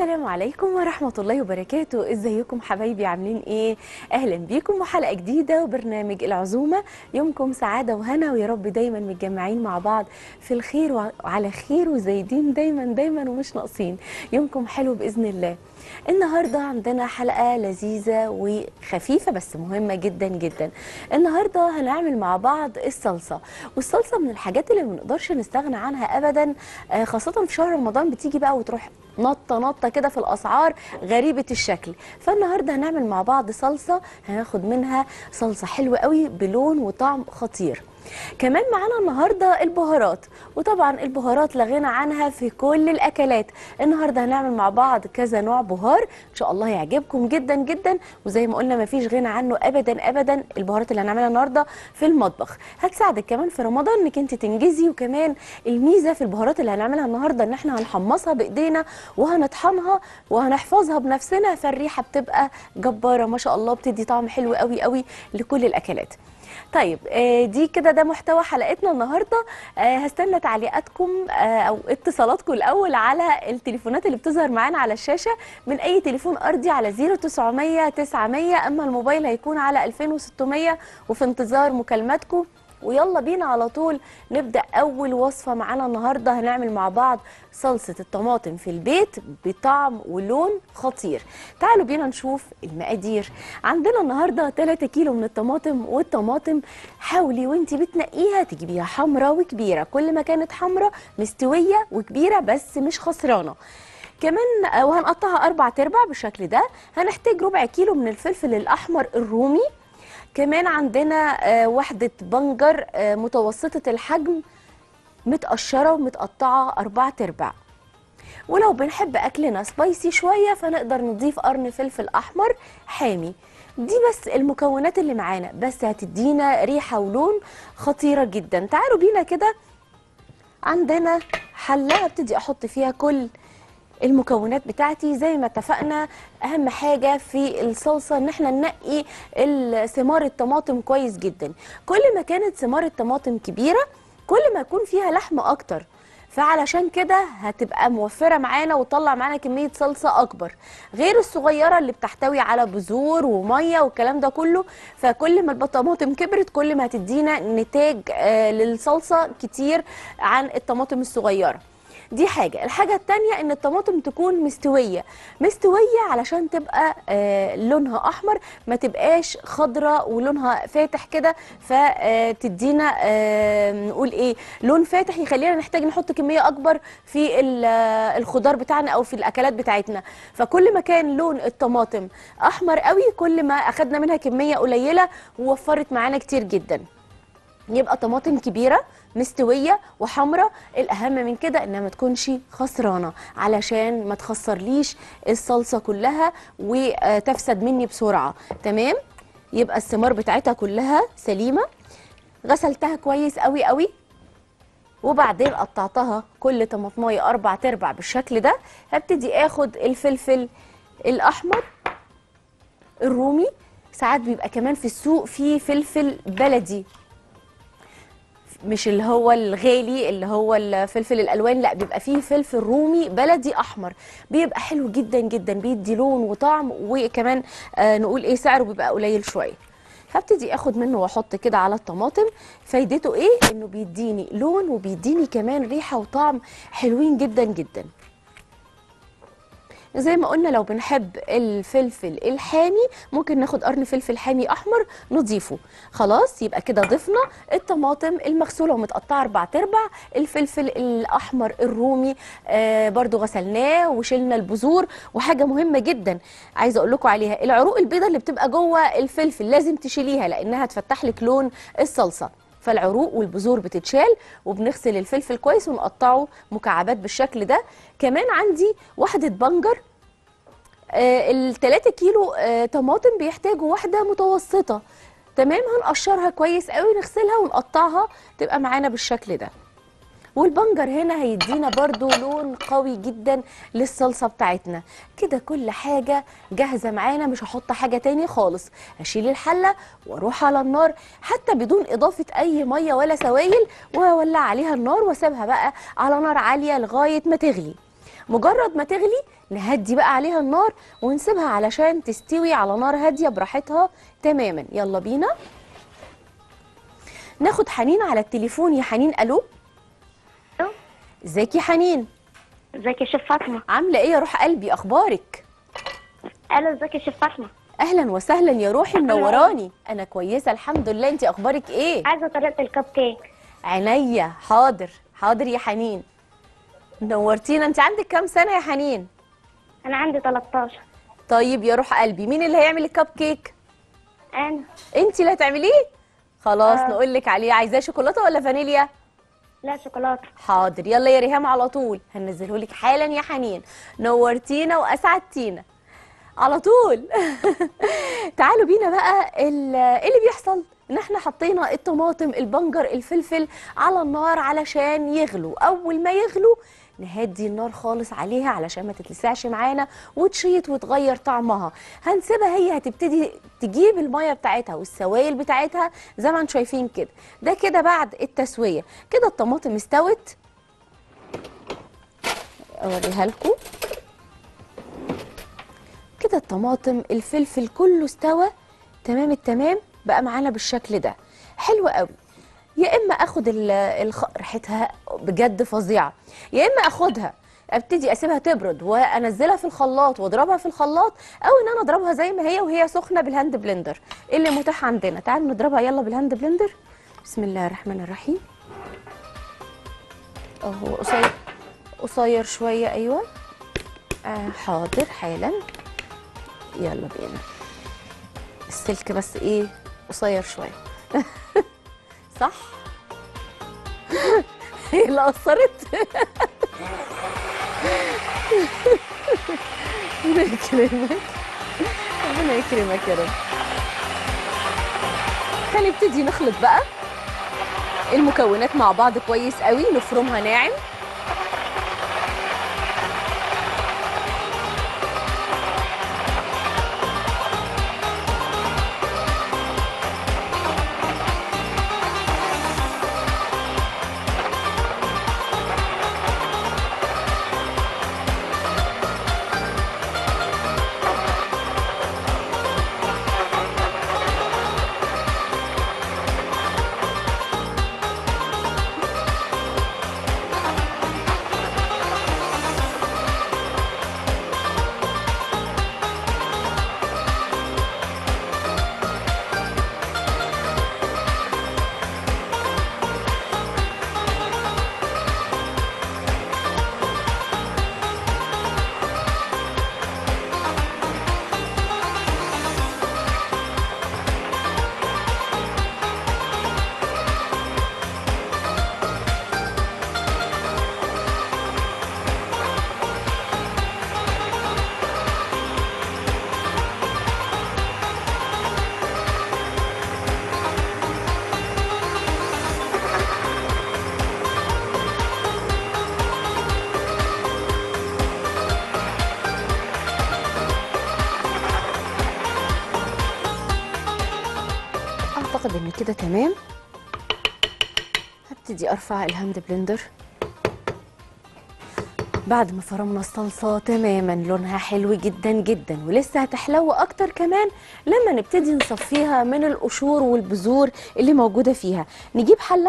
السلام عليكم ورحمة الله وبركاته ازيكم حبايبي عاملين ايه اهلا بيكم وحلقة جديدة وبرنامج العزومة يومكم سعادة وهنا ويا رب دايما متجمعين مع بعض في الخير وعلى خير وزايدين دايما دايما ومش ناقصين يومكم حلو بإذن الله النهارده عندنا حلقة لذيذة وخفيفة بس مهمة جدا جدا النهارده هنعمل مع بعض الصلصة والصلصة من الحاجات اللي ما نقدرش نستغنى عنها ابدا آه، خاصة في شهر رمضان بتيجي بقى وتروح نطة نطة كده في الأسعار غريبة الشكل فالنهاردة هنعمل مع بعض صلصة هناخد منها صلصة حلوة قوي بلون وطعم خطير كمان معانا النهارده البهارات وطبعا البهارات لا غنى عنها في كل الاكلات النهارده هنعمل مع بعض كذا نوع بهار ان شاء الله يعجبكم جدا جدا وزي ما قلنا مفيش غنى عنه ابدا ابدا البهارات اللي هنعملها النهارده في المطبخ هتساعدك كمان في رمضان انك انت تنجزي وكمان الميزه في البهارات اللي هنعملها النهارده ان احنا هنحمصها بايدينا وهنطحنها وهنحفظها بنفسنا فالريحه بتبقى جباره ما شاء الله بتدي طعم حلو قوي قوي لكل الاكلات طيب آه، دي كده ده محتوى حلقتنا النهارده آه، هستنى تعليقاتكم آه، او اتصالاتكم الاول على التليفونات اللي بتظهر معانا على الشاشه من اي تليفون ارضي على 0900 900 اما الموبايل هيكون على 2600 وفي انتظار مكالماتكم ويلا بينا على طول نبدا اول وصفه معانا النهارده هنعمل مع بعض صلصه الطماطم في البيت بطعم ولون خطير تعالوا بينا نشوف المقادير عندنا النهارده 3 كيلو من الطماطم والطماطم حاولي وانتي بتنقيها تجيبيها حمراء وكبيره كل ما كانت حمراء مستويه وكبيره بس مش خسرانه كمان آه، وهنقطعها اربع تربع بالشكل ده هنحتاج ربع كيلو من الفلفل الاحمر الرومي كمان عندنا آه، وحدة بنجر آه، متوسطة الحجم متقشرة ومتقطعة أربع تربع ولو بنحب أكلنا سبايسي شوية فنقدر نضيف قرن فلفل أحمر حامي دي بس المكونات اللي معانا بس هتدينا ريحة ولون خطيرة جدا تعالوا بينا كده عندنا حلة هبتدي أحط فيها كل المكونات بتاعتي زي ما اتفقنا اهم حاجه في الصلصه ان احنا ننقي ال- ثمار الطماطم كويس جدا كل ما كانت ثمار الطماطم كبيره كل ما يكون فيها لحم اكتر فعلشان كده هتبقى موفره معانا وتطلع معانا كميه صلصه اكبر غير الصغيره اللي بتحتوي على بذور وميه والكلام ده كله فكل ما الطماطم كبرت كل ما هتدينا نتاج آه، للصلصه كتير عن الطماطم الصغيره دي حاجة الحاجة التانية ان الطماطم تكون مستوية مستوية علشان تبقى آه لونها احمر ما تبقاش خضرة ولونها فاتح كده فتدينا آه نقول ايه لون فاتح يخلينا نحتاج نحط كمية اكبر في ال- آه، الخضار بتاعنا او في الاكلات بتاعتنا فكل ما كان لون الطماطم احمر قوي كل ما اخدنا منها كمية قليلة ووفرت معانا كتير جدا يبقى طماطم كبيره مستويه وحمراء الاهم من كده انها ما تكونش خسرانه علشان ما تخسرليش الصلصه كلها وتفسد مني بسرعه تمام يبقى الثمار بتاعتها كلها سليمه غسلتها كويس قوي قوي وبعدين قطعتها كل طماطمايه اربع تربع بالشكل ده هبتدي اخد الفلفل الاحمر الرومي ساعات بيبقى كمان في السوق في فلفل بلدي مش اللي هو الغالي اللي هو الفلفل الالوان لا بيبقى فيه فلفل رومي بلدي احمر بيبقى حلو جدا جدا بيدي لون وطعم وكمان آه نقول ايه سعره بيبقى قليل شويه هبتدي اخد منه واحط كده على الطماطم فايدته ايه انه بيديني لون وبيديني كمان ريحه وطعم حلوين جدا جدا زي ما قلنا لو بنحب الفلفل الحامي ممكن ناخد قرن فلفل حامي احمر نضيفه خلاص يبقى كده ضفنا الطماطم المغسوله ومتقطعه اربع تربع الفلفل الاحمر الرومي آه برضو غسلناه وشلنا البذور وحاجه مهمه جدا عايزه اقول لكم عليها العروق البيضاء اللي بتبقى جوه الفلفل لازم تشيليها لانها هتفتح لك لون الصلصه فالعروق والبذور بتتشال وبنغسل الفلفل كويس ونقطعه مكعبات بالشكل ده كمان عندي وحدة بنجر آه التلاتة كيلو آه طماطم بيحتاجوا واحدة متوسطة تمام هنقشرها كويس قوي نغسلها ونقطعها تبقى معانا بالشكل ده والبنجر هنا هيدينا برضو لون قوي جدا للصلصة بتاعتنا كده كل حاجة جاهزة معانا مش هحط حاجة تاني خالص هشيل الحلة واروح على النار حتى بدون اضافة اي مية ولا سوائل وهولع عليها النار واسيبها بقى على نار عالية لغاية ما تغلي مجرد ما تغلي نهدي بقى عليها النار ونسيبها علشان تستوي على نار هاديه براحتها تماما يلا بينا ناخد حنين على التليفون يا حنين الو ألو. ازيك يا حنين ازيك يا شيف فاطمة عامله ايه يا روح قلبي اخبارك الو ازيك يا شيف فاطمة اهلا وسهلا يا روحي منوراني انا كويسه الحمد لله انت اخبارك ايه عايزة طريقة الكب كيك عينيا حاضر حاضر يا حنين نورتينا انت عندك كام سنه يا حنين انا عندي 13 طيب يا روح قلبي مين اللي هيعمل الكب كيك انا انت اللي هتعمليه خلاص آه. نقول لك عليه عايزاه شوكولاته ولا فانيليا لا شوكولاتة حاضر يلا يا ريهام على طول هنزله لك حالا يا حنين نورتينا واسعدتينا على طول تعالوا بينا بقى ال- ايه اللي بيحصل ان احنا حطينا الطماطم البنجر الفلفل على النار علشان يغلوا اول ما يغلوا نهدي النار خالص عليها علشان ما تتلسعش معانا وتشيط وتغير طعمها هنسيبها هي هتبتدي تجيب الميه بتاعتها والسوائل بتاعتها زي ما انتم شايفين كده ده كده بعد التسويه كده الطماطم استوت اوريها لكم كده الطماطم الفلفل كله استوى تمام التمام بقى معانا بالشكل ده حلو قوي يا اما اخد ال- الخ... ريحتها بجد فظيعه يا اما اخدها ابتدي اسيبها تبرد وانزلها في الخلاط واضربها في الخلاط او ان انا اضربها زي ما هي وهي سخنه بالهاند بلندر اللي متاح عندنا تعالوا نضربها يلا بالهاند بلندر بسم الله الرحمن الرحيم اهو قصير قصير شويه ايوه آه حاضر حالا يلا بينا السلك بس ايه قصير شويه صح هي اللي قصرت ربنا يكرمك ربنا يكرمك يا رب هنبتدي نخلط بقى المكونات مع بعض كويس قوي نفرمها ناعم اعتقد ان كده تمام هبتدي ارفع الهاند بلندر بعد ما فرمنا الصلصة تماما لونها حلو جدا جدا ولسه هتحلو اكتر كمان لما نبتدي نصفيها من القشور والبذور اللي موجودة فيها نجيب حلة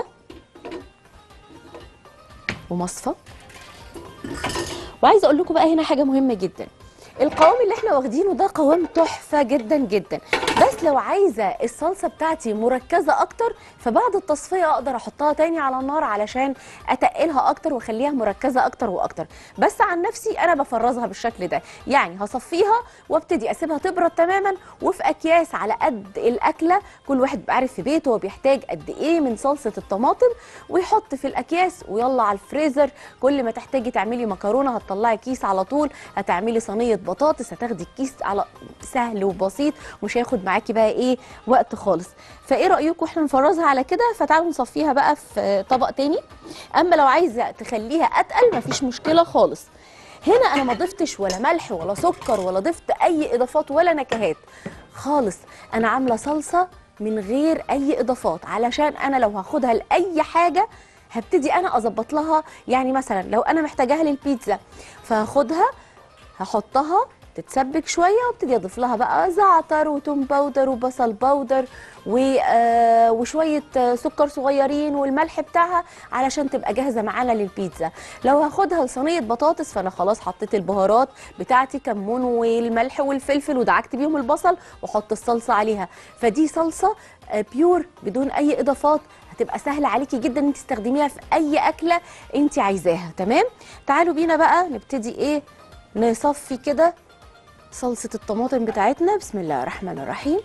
ومصفى وعايزه اقول لكم بقى هنا حاجه مهمه جدا القوام اللي احنا واخدينه ده قوام تحفه جدا جدا بس لو عايزه الصلصه بتاعتي مركزه اكتر فبعد التصفيه اقدر احطها تاني على النار علشان اتقلها اكتر واخليها مركزه اكتر واكتر بس عن نفسي انا بفرزها بالشكل ده يعني هصفيها وابتدي اسيبها تبرد تماما وفي اكياس على قد الاكله كل واحد بيبقى عارف في بيته هو بيحتاج قد ايه من صلصه الطماطم ويحط في الاكياس ويلا على الفريزر كل ما تحتاجي تعملي مكرونه هتطلعي كيس على طول هتعملي صينيه بطاطس هتاخدي الكيس على سهل وبسيط مش هياخد معاكي بقى ايه وقت خالص فايه رايكم احنا نفرزها على كده فتعالوا نصفيها بقى في طبق تاني اما لو عايزه تخليها اتقل مفيش مشكله خالص هنا انا ما ضفتش ولا ملح ولا سكر ولا ضفت اي اضافات ولا نكهات خالص انا عامله صلصه من غير اي اضافات علشان انا لو هاخدها لاي حاجه هبتدي انا اظبط لها يعني مثلا لو انا محتاجاها للبيتزا فهاخدها هحطها تتسبك شويه وابتدي اضيف لها بقى زعتر وتوم باودر وبصل باودر و آه وشويه آه، سكر صغيرين والملح بتاعها علشان تبقى جاهزه معانا للبيتزا لو هاخدها لصينيه بطاطس فانا خلاص حطيت البهارات بتاعتي كمون والملح والفلفل ودعكت بيهم البصل واحط الصلصه عليها فدي صلصه آه، بيور بدون اي اضافات هتبقى سهله عليكي جدا ان انت تستخدميها في اي اكله انت عايزاها تمام تعالوا بينا بقى نبتدي ايه نصفي كده صلصه الطماطم بتاعتنا بسم الله الرحمن الرحيم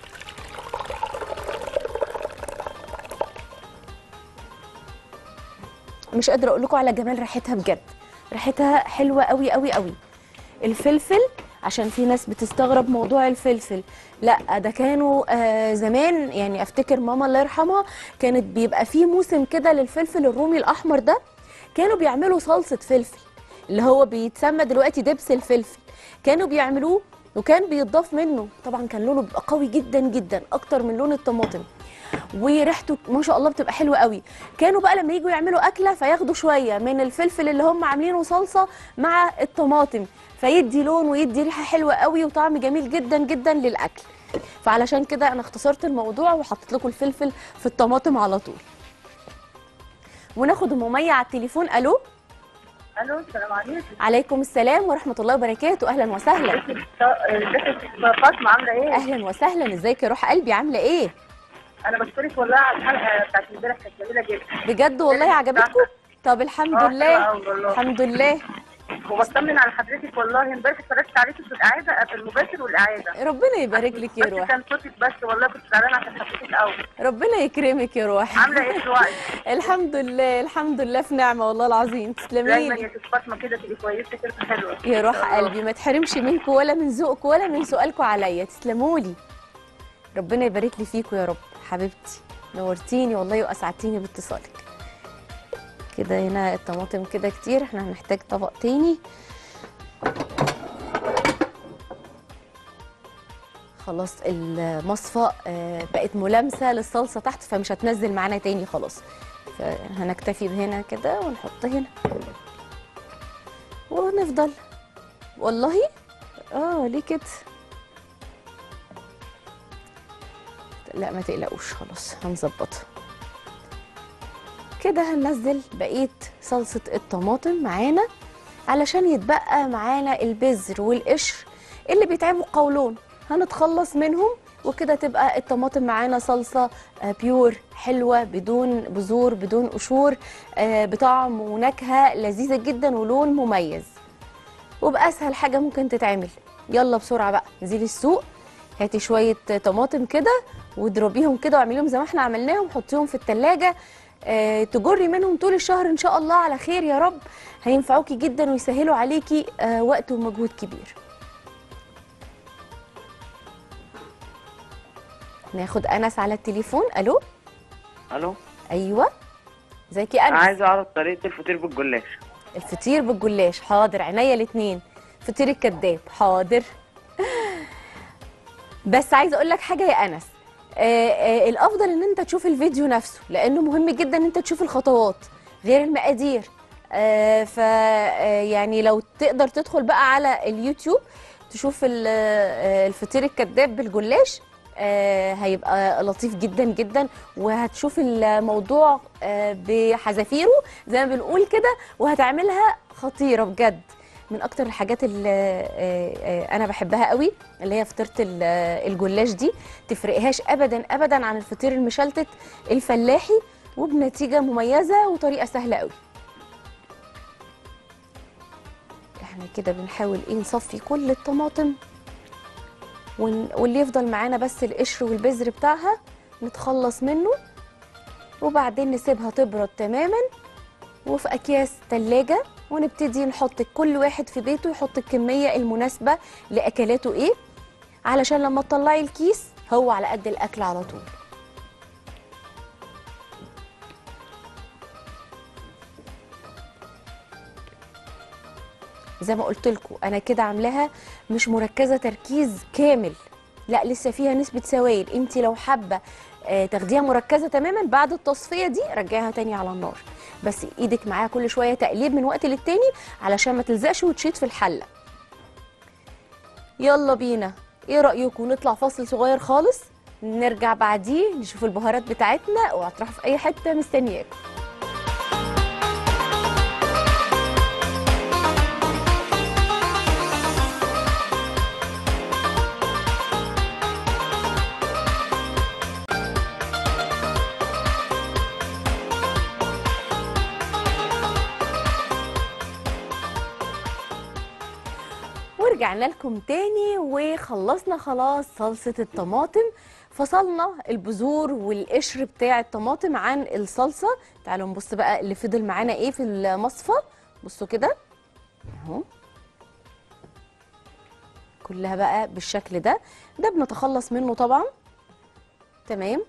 مش قادره اقول لكم على جمال ريحتها بجد ريحتها حلوه قوي قوي قوي الفلفل عشان في ناس بتستغرب موضوع الفلفل لا ده كانوا آه زمان يعني افتكر ماما الله يرحمها كانت بيبقى فيه موسم كده للفلفل الرومي الاحمر ده كانوا بيعملوا صلصه فلفل اللي هو بيتسمى دلوقتي دبس الفلفل كانوا بيعملوه وكان بيضاف منه طبعا كان لونه بيبقى قوي جدا جدا اكتر من لون الطماطم وريحته ما شاء الله بتبقى حلوه قوي كانوا بقى لما يجوا يعملوا اكله فياخدوا شويه من الفلفل اللي هم عاملينه صلصه مع الطماطم فيدي لون ويدي ريحه حلوه قوي وطعم جميل جدا جدا للاكل فعلشان كده انا اختصرت الموضوع وحطيت لكم الفلفل في الطماطم على طول وناخد ام مية على التليفون الو الو السلام عليكم عليكم السلام ورحمه الله وبركاته اهلا وسهلا ازيك يا فاطمه عامله ايه؟ اهلا وسهلا ازيك يا روح قلبي عامله ايه انا بشكرك والله على الحلقه بتاعت امبارح كانت جميله جدا بجد والله عجبتكم طب الحمد آه، لله حلوة أوي والله. الحمد لله وبطمن على حضرتك والله امبارح اتفرجت عليكي في الاعاده في المباشر والاعاده ربنا يبارك لك يا بس روح كان صوتك بس والله كنت زعلانه عشان حبيتك قوي ربنا يكرمك يا روح عامله ايه دلوقتي؟ الحمد لله الحمد لله في نعمه والله العظيم تسلمي دايما لي يا ست فاطمه كده تبقي كويسه كده حلوه يا روح الله. قلبي ما تحرمش منكم ولا من ذوقكم ولا من سؤالكم عليا تسلموا لي ربنا يبارك لي فيكم يا رب حبيبتي نورتيني والله واسعدتيني باتصالك كده هنا الطماطم كده كتير احنا هنحتاج طبق تاني خلاص المصفى آه، بقت ملامسه للصلصه تحت فمش هتنزل معانا تاني خلاص فهنكتفي بهنا كده ونحط هنا ونفضل والله اه ليه كده لا ما تقلقوش خلاص هنظبطها كده هننزل بقيه صلصه الطماطم معانا علشان يتبقى معانا البذر والقشر اللي بيتعبوا القولون هنتخلص منهم وكده تبقى الطماطم معانا صلصه آه، بيور حلوه بدون بذور بدون قشور آه، بطعم ونكهه لذيذه جدا ولون مميز وباسهل حاجه ممكن تتعمل يلا بسرعه بقى انزلي السوق هاتي شويه طماطم كده واضربيهم كده واعمليهم زي ما احنا عملناهم حطيهم في التلاجة آه، تجري منهم طول الشهر ان شاء الله على خير يا رب هينفعوكي جدا ويسهلوا عليكي آه، وقت ومجهود كبير ناخد انس على التليفون الو الو ايوه ازيك يا انس عايز اعرف طريقه الفطير بالجلاش الفطير بالجلاش حاضر عينيا الاثنين فطير الكذاب حاضر بس عايزه اقول لك حاجه يا انس آه آه الافضل ان انت تشوف الفيديو نفسه لانه مهم جدا ان انت تشوف الخطوات غير المقادير آه ف آه يعني لو تقدر تدخل بقى على اليوتيوب تشوف ال- آه، الفطير الكذاب بالجلاش آه هيبقى لطيف جدا جدا وهتشوف الموضوع آه بحذافيره زي ما بنقول كده وهتعملها خطيره بجد من اكتر الحاجات اللي آه، آه، انا بحبها قوي اللي هي فطيره ال- آه، الجلاش دي تفرقهاش ابدا ابدا عن الفطير المشلتت الفلاحي وبنتيجه مميزه وطريقه سهله قوي احنا كده بنحاول ايه نصفي كل الطماطم ون- واللي يفضل معانا بس القشر والبذر بتاعها نتخلص منه وبعدين نسيبها تبرد تماما وفي اكياس تلاجة ونبتدي نحط كل واحد في بيته يحط الكمية المناسبة لأكلاته ايه علشان لما تطلعي الكيس هو على قد الأكل على طول زي ما قلت لكم انا كده عاملاها مش مركزه تركيز كامل لا لسه فيها نسبه سوائل انت لو حابه آه، تاخديها مركزه تماما بعد التصفيه دي رجعيها تاني على النار بس ايدك معاها كل شويه تقليب من وقت للتاني علشان ما تلزقش وتشيط في الحله يلا بينا ايه رايكم نطلع فاصل صغير خالص نرجع بعديه نشوف البهارات بتاعتنا اوعوا تروحوا في اي حته مستنياكم ورجعنا لكم تاني وخلصنا خلاص صلصة الطماطم فصلنا البذور والقشر بتاع الطماطم عن الصلصة تعالوا نبص بقى اللي فضل معانا ايه في المصفى بصوا كده اهو كلها بقى بالشكل ده ده بنتخلص منه طبعا تمام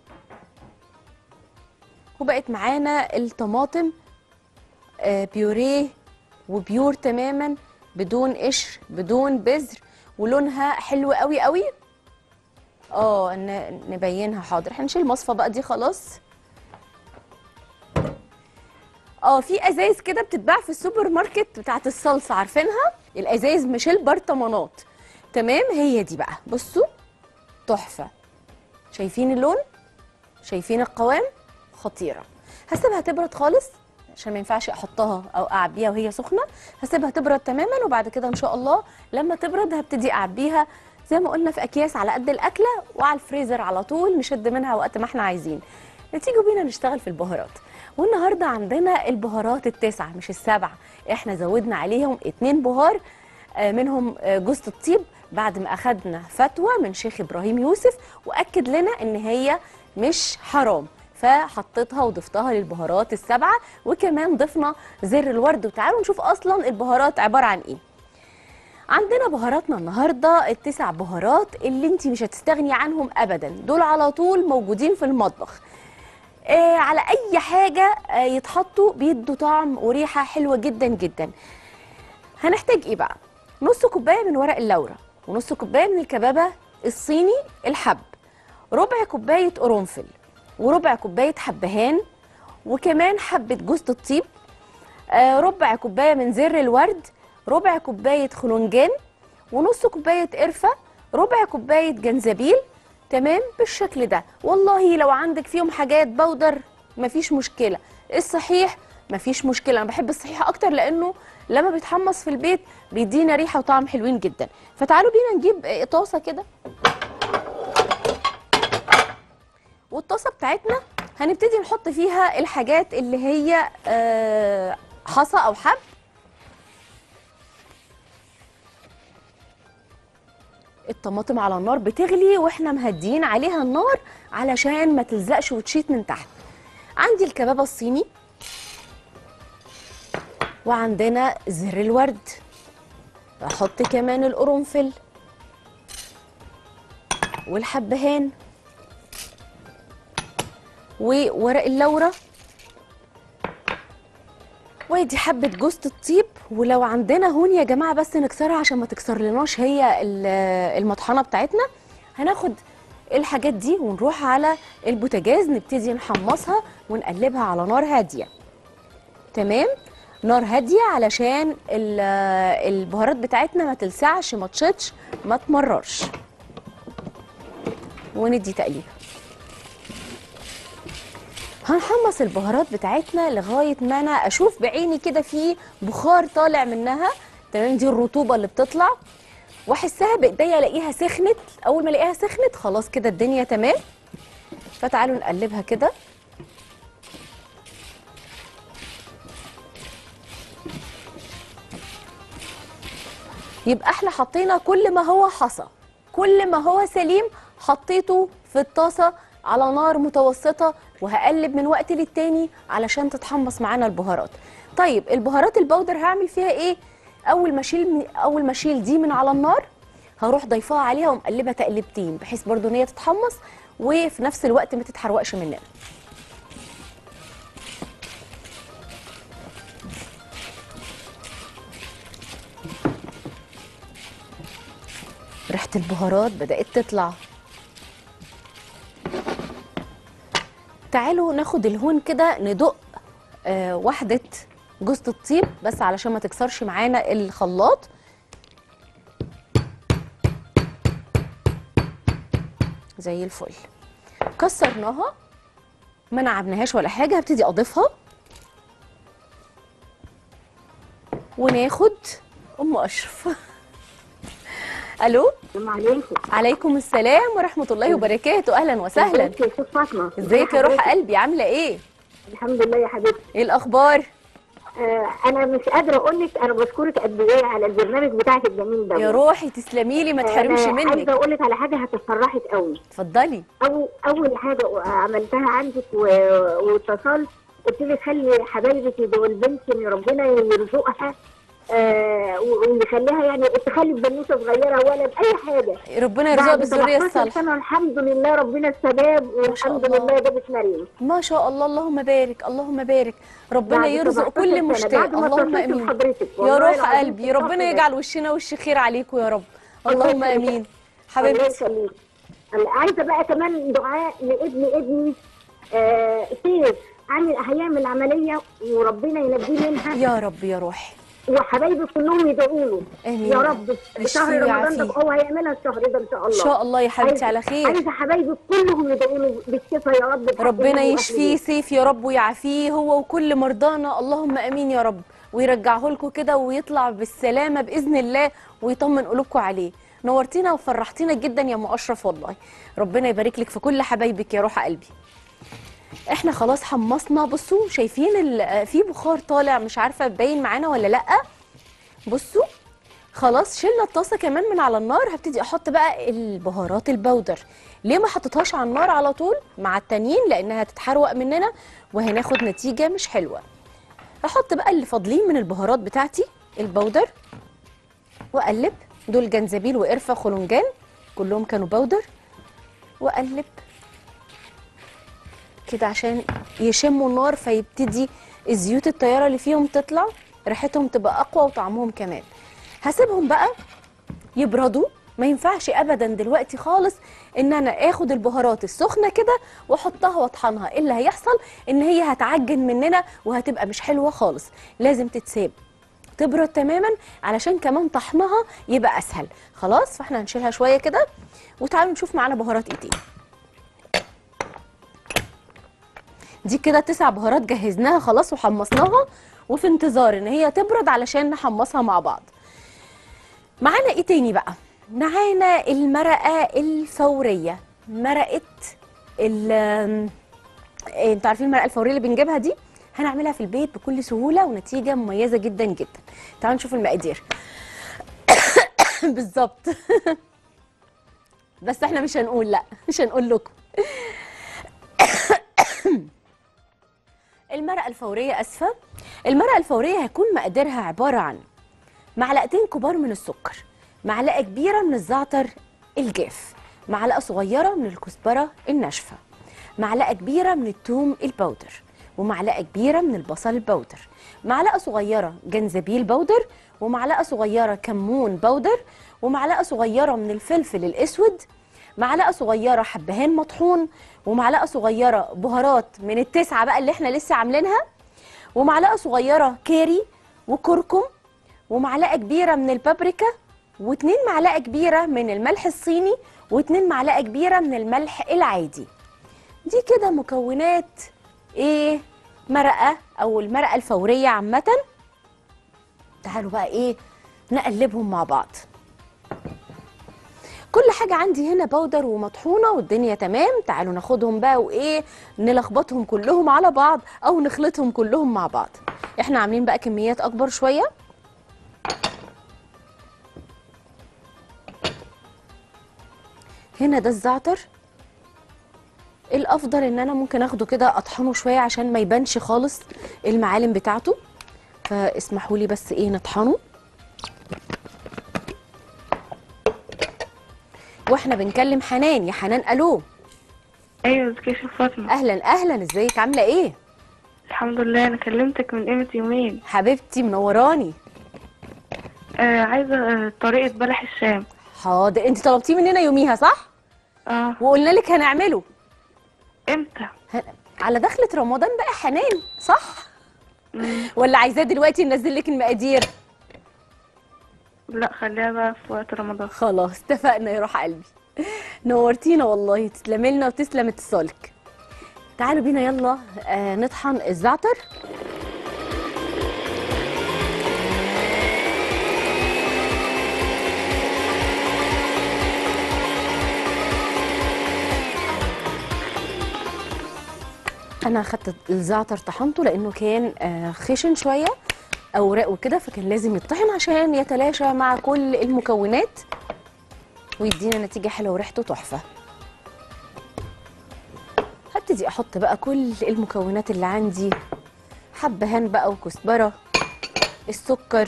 وبقت معانا الطماطم آه، بيوريه وبيور تماما بدون قشر بدون بذر ولونها حلو قوي قوي اه ن- نبينها حاضر هنشيل المصفى بقى دي خلاص اه في ازايز كده بتتباع في السوبر ماركت بتاعت الصلصه عارفينها الازايز مش البرطمانات تمام هي دي بقى بصوا تحفه شايفين اللون شايفين القوام خطيره هسيبها تبرد خالص عشان ما ينفعش احطها او اعبيها وهي سخنه هسيبها تبرد تماما وبعد كده ان شاء الله لما تبرد هبتدي اعبيها زي ما قلنا في اكياس على قد الاكله وعلى الفريزر على طول نشد منها وقت ما احنا عايزين تيجوا بينا نشتغل في البهارات والنهارده عندنا البهارات التسعه مش السبعه احنا زودنا عليهم اتنين بهار آه، منهم آه، جوز الطيب بعد ما اخدنا فتوى من شيخ ابراهيم يوسف واكد لنا ان هي مش حرام فحطيتها وضفتها للبهارات السبعه وكمان ضفنا زر الورد وتعالوا نشوف اصلا البهارات عباره عن ايه عندنا بهاراتنا النهارده التسع بهارات اللي انت مش هتستغني عنهم ابدا دول على طول موجودين في المطبخ آه على اي حاجه آه يتحطوا بيدوا طعم وريحه حلوه جدا جدا هنحتاج ايه بقى نص كوبايه من ورق اللورة ونص كوبايه من الكبابه الصيني الحب ربع كوبايه قرنفل وربع كوبايه حبهان وكمان حبه جوز الطيب آه، ربع كوبايه من زر الورد ربع كوبايه خلنجان ونص كوبايه قرفه ربع كوبايه جنزبيل تمام بالشكل ده والله لو عندك فيهم حاجات بودر مفيش مشكله الصحيح مفيش مشكله انا بحب الصحيح اكتر لانه لما بيتحمص في البيت بيدينا ريحه وطعم حلوين جدا فتعالوا بينا نجيب آه، طاسه كده والطاسه بتاعتنا هنبتدي نحط فيها الحاجات اللي هي آه، حصى او حب الطماطم على النار بتغلي واحنا مهديين عليها النار علشان ما تلزقش وتشيط من تحت عندي الكبابه الصيني وعندنا زر الورد احط كمان القرنفل والحبهان وورق اللورة وادي حبة جوزة الطيب ولو عندنا هون يا جماعة بس نكسرها عشان ما تكسر لناش هي ال- المطحنة بتاعتنا هناخد الحاجات دي ونروح على البوتاجاز نبتدي نحمصها ونقلبها على نار هادية تمام نار هادية علشان ال- البهارات بتاعتنا ما تلسعش ما تشطش ما تمررش وندي تقليبه هنحمص البهارات بتاعتنا لغايه ما انا اشوف بعيني كده في بخار طالع منها تمام دي الرطوبه اللي بتطلع واحسها بايديا الاقيها سخنت اول ما الاقيها سخنت خلاص كده الدنيا تمام فتعالوا نقلبها كده يبقى احنا حطينا كل ما هو حصى كل ما هو سليم حطيته في الطاسه على نار متوسطه وهقلب من وقت للتاني علشان تتحمص معانا البهارات طيب البهارات البودر هعمل فيها ايه اول ما اشيل اول ما اشيل دي من على النار هروح ضيفاها عليها ومقلبها تقلبتين بحيث برضو ان هي تتحمص وفي نفس الوقت ما تتحرقش مننا ريحه البهارات بدات تطلع تعالوا ناخد الهون كده ندق آه واحده جوز الطيب بس علشان ما تكسرش معانا الخلاط زي الفل كسرناها ما نعبناهاش ولا حاجه هبتدي اضيفها وناخد ام اشرف الو السلام عليكم عليكم السلام ورحمه الله وبركاته اهلا وسهلا ازيك يا استاذ فاطمه ازيك يا روح حضرتك؟ قلبي عامله ايه الحمد لله يا حبيبتي ايه الاخبار آه انا مش قادره اقول لك انا بشكرك قد ايه على البرنامج بتاعك الجميل ده يا روحي تسلمي لي ما تحرمش أنا عايزه منك اقول لك على حاجه هتفرحك قوي اتفضلي أو اول حاجه عملتها عندك و... واتصلت قلت لي خلي حبايبك يدعوا البنت ان ربنا يرزقها آه و- ويخليها يعني تخلي بنوته صغيره ولد اي حاجه ربنا يرزقها بعد بالذريه 17 الصالحه سنه الحمد لله ربنا السباب والحمد الله. لله جابت مريم ما شاء الله اللهم بارك اللهم بارك ربنا بعد يرزق 17 كل سنة، مشتاق بعد ما اللهم اتصلت امين بحضرتك، يا والله روح العظيم قلبي ربنا اتصلت يجعل وشنا وش خير عليكم يا رب الله اللهم يخليك. امين الله حبيبتي يخليك أنا عايزه بقى كمان دعاء لابن ابني آه سيف عامل هيعمل عمليه وربنا ينجيه منها يا رب يا روحي وحبايبي كلهم يدعوا له آمين. يا رب يشفيه شهر رمضان ده ويعافيه. هو هيعملها الشهر ده ان شاء الله ان شاء الله يا حبيبتي عايزة- على خير عايزه حبايبي كلهم يدعوا له بالشفاء يا رب بحق ربنا النبي يشفيه وأهله. سيف يا رب ويعافيه هو وكل مرضانا اللهم امين يا رب ويرجعه لكم كده ويطلع بالسلامه باذن الله ويطمن قلوبكم عليه نورتينا وفرحتينا جدا يا ام اشرف والله ربنا يبارك لك في كل حبايبك يا روح قلبي احنا خلاص حمصنا بصوا شايفين ال- في بخار طالع مش عارفه باين معانا ولا لا بصوا خلاص شلنا الطاسه كمان من على النار هبتدي احط بقى البهارات البودر ليه ما حطيتهاش على النار على طول مع التانيين لانها هتتحروق مننا وهناخد نتيجه مش حلوه احط بقى اللي فاضلين من البهارات بتاعتي البودر واقلب دول جنزبيل وقرفه خلنجان كلهم كانوا بودر واقلب كده عشان يشموا النار فيبتدي الزيوت الطياره اللي فيهم تطلع ريحتهم تبقى اقوى وطعمهم كمان هسيبهم بقى يبردوا ما ينفعش ابدا دلوقتي خالص ان انا اخد البهارات السخنه كده واحطها واطحنها إيه اللي هيحصل ان هي هتعجن مننا وهتبقى مش حلوه خالص لازم تتساب تبرد تماما علشان كمان طحنها يبقى اسهل خلاص فاحنا هنشيلها شويه كده وتعالوا نشوف معانا بهارات ايه تاني دي كده تسع بهارات جهزناها خلاص وحمصناها وفي انتظار ان هي تبرد علشان نحمصها مع بعض معانا ايه تاني بقى معانا المرقه الفوريه مرقه ال إيه، انتوا عارفين المرقه الفوريه اللي بنجيبها دي هنعملها في البيت بكل سهوله ونتيجه مميزه جدا جدا تعالوا نشوف المقادير بالظبط بس احنا مش هنقول لا مش هنقول لكم المرقه الفوريه اسفه المرقه الفوريه هيكون مقاديرها عباره عن معلقتين كبار من السكر معلقه كبيره من الزعتر الجاف معلقه صغيره من الكزبره الناشفه معلقه كبيره من الثوم البودر ومعلقه كبيره من البصل البودر معلقه صغيره جنزبيل بودر ومعلقه صغيره كمون بودر ومعلقه صغيره من الفلفل الاسود معلقه صغيره حبهان مطحون ومعلقه صغيره بهارات من التسعه بقى اللي احنا لسه عاملينها ومعلقه صغيره كاري وكركم ومعلقه كبيره من البابريكا واتنين معلقه كبيره من الملح الصيني واتنين معلقه كبيره من الملح العادي دي كده مكونات ايه مرقه او المرقه الفوريه عامه تعالوا بقى ايه نقلبهم مع بعض كل حاجة عندي هنا بودر ومطحونة والدنيا تمام تعالوا ناخدهم بقى وإيه نلخبطهم كلهم على بعض أو نخلطهم كلهم مع بعض إحنا عاملين بقى كميات أكبر شوية هنا ده الزعتر الافضل ان انا ممكن اخده كده اطحنه شويه عشان ما يبانش خالص المعالم بتاعته فاسمحوا لي بس ايه نطحنه واحنا بنكلم حنان يا حنان الو ايوه ازيك يا شيخ فاطمه اهلا اهلا ازيك عامله ايه الحمد لله انا كلمتك من قيمه يومين حبيبتي منوراني آه عايزه آه طريقه بلح الشام حاضر انت طلبتيه مننا يوميها صح اه وقلنا لك هنعمله امتى ه- على دخلة رمضان بقى حنان صح ولا عايزاه دلوقتي ننزل لك المقادير لا خليها بقى في وقت رمضان خلاص اتفقنا يا روح قلبي نورتينا والله تسلمي لنا وتسلم اتصالك تعالوا بينا يلا آه نطحن الزعتر انا اخدت الزعتر طحنته لانه كان آه خشن شويه اوراق وكده فكان لازم يطحن عشان يتلاشى مع كل المكونات ويدينا نتيجه حلوه وريحته تحفه هبتدي احط بقى كل المكونات اللي عندي حبهان بقى وكزبره السكر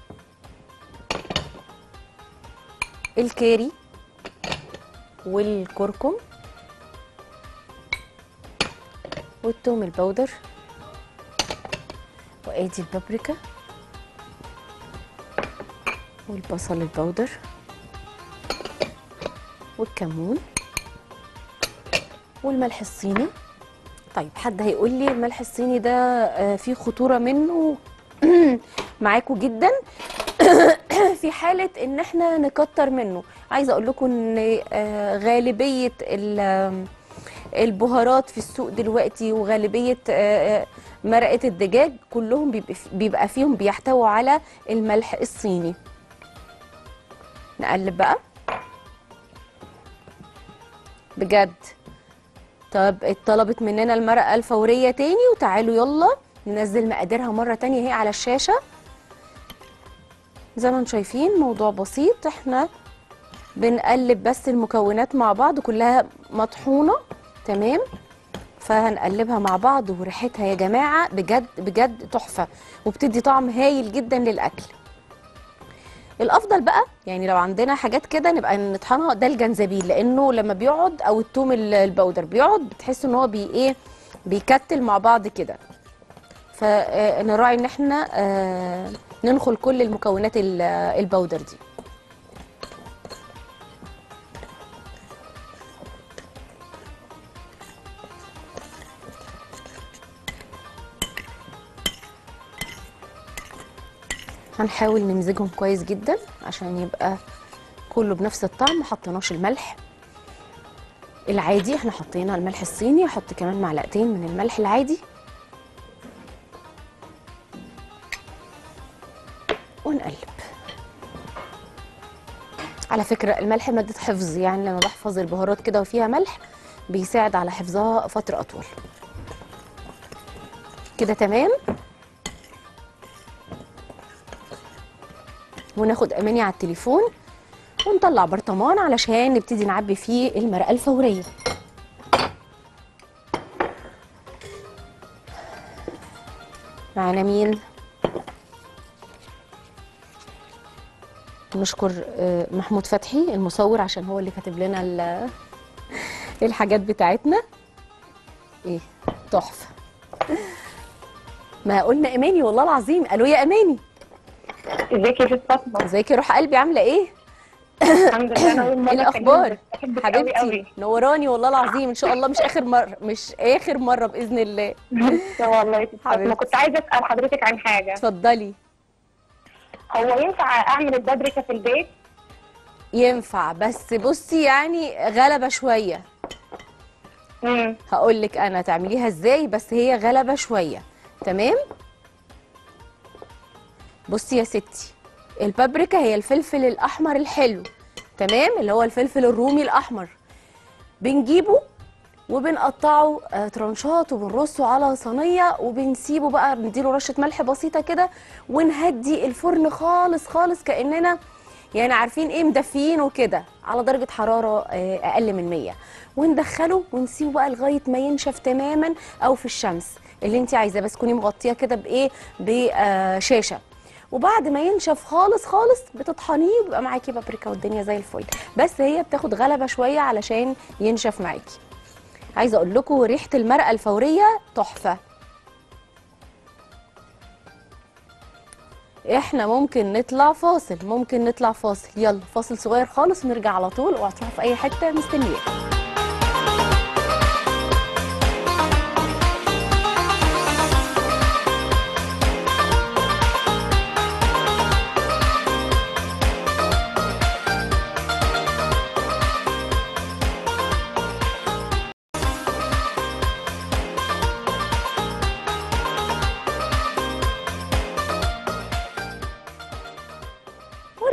الكاري والكركم والثوم البودر وادي البابريكا والبصل البودر والكمون والملح الصيني طيب حد هيقول لي الملح الصيني ده آه، فيه خطورة منه معاكم جدا في حالة ان احنا نكتر منه عايزة اقول لكم ان آه، غالبية ال- آم، البهارات في السوق دلوقتي وغالبية آه، آه، مرقة الدجاج كلهم بيبقى في- بيبقى فيهم بيحتووا على الملح الصيني نقلب بقى بجد طب اتطلبت مننا المرقة الفورية تاني وتعالوا يلا ننزل مقاديرها مرة تانية هي على الشاشة زي ما انتم شايفين موضوع بسيط احنا بنقلب بس المكونات مع بعض كلها مطحونة تمام فهنقلبها مع بعض وريحتها يا جماعة بجد بجد تحفة وبتدي طعم هايل جدا للأكل الافضل بقى يعني لو عندنا حاجات كده نبقى نطحنها ده الجنزبيل لانه لما بيقعد او التوم ال- البودر بيقعد بتحس ان هو بي ايه بيكتل مع بعض كده فنراعي ان احنا آه، ننخل كل المكونات ال- البودر دي هنحاول نمزجهم كويس جدا عشان يبقى كله بنفس الطعم ما حطيناش الملح العادي احنا حطينا الملح الصيني احط كمان معلقتين من الملح العادي ونقلب على فكرة الملح مادة حفظ يعني لما بحفظ البهارات كده وفيها ملح بيساعد على حفظها فترة أطول كده تمام وناخد اماني على التليفون ونطلع برطمان علشان نبتدي نعبي فيه المرقه الفوريه معانا مين نشكر آه، محمود فتحي المصور عشان هو اللي كاتب لنا ال- الحاجات بتاعتنا ايه تحفه ما قلنا اماني والله العظيم قالوا يا اماني ازيك يا ست فاطمه ازيك يا روح قلبي عامله ايه الحمد لله انا اول مره ايه الاخبار أكلمك. بحبك قوي حبيبتي قوي نوراني والله العظيم ان شاء الله مش اخر مره مش اخر مره باذن الله لا والله يا ست فاطمه حبيبتي. كنت عايزه اسال حضرتك عن حاجه اتفضلي هو ينفع اعمل البابريكا في البيت ينفع بس بصي يعني غلبه شويه امم هقول لك انا تعمليها ازاي بس هي غلبه شويه تمام بصي يا ستي البابريكا هي الفلفل الاحمر الحلو تمام اللي هو الفلفل الرومي الاحمر بنجيبه وبنقطعه آه، ترانشات وبنرصه على صينيه وبنسيبه بقى بنديله رشه ملح بسيطه كده ونهدي الفرن خالص خالص كاننا يعني عارفين ايه مدفيين وكده على درجه حراره آه، اقل من 100 وندخله ونسيبه بقى لغايه ما ينشف تماما او في الشمس اللي انت عايزاه بس تكوني مغطيه كده بايه بشاشه وبعد ما ينشف خالص خالص بتطحنيه ويبقى معاكي بابريكا والدنيا زي الفل بس هي بتاخد غلبه شويه علشان ينشف معاكي عايزه اقول لكم ريحه المرقه الفوريه تحفه احنا ممكن نطلع فاصل ممكن نطلع فاصل يلا فاصل صغير خالص ونرجع على طول اوعوا تروحوا في اي حته مستنياكم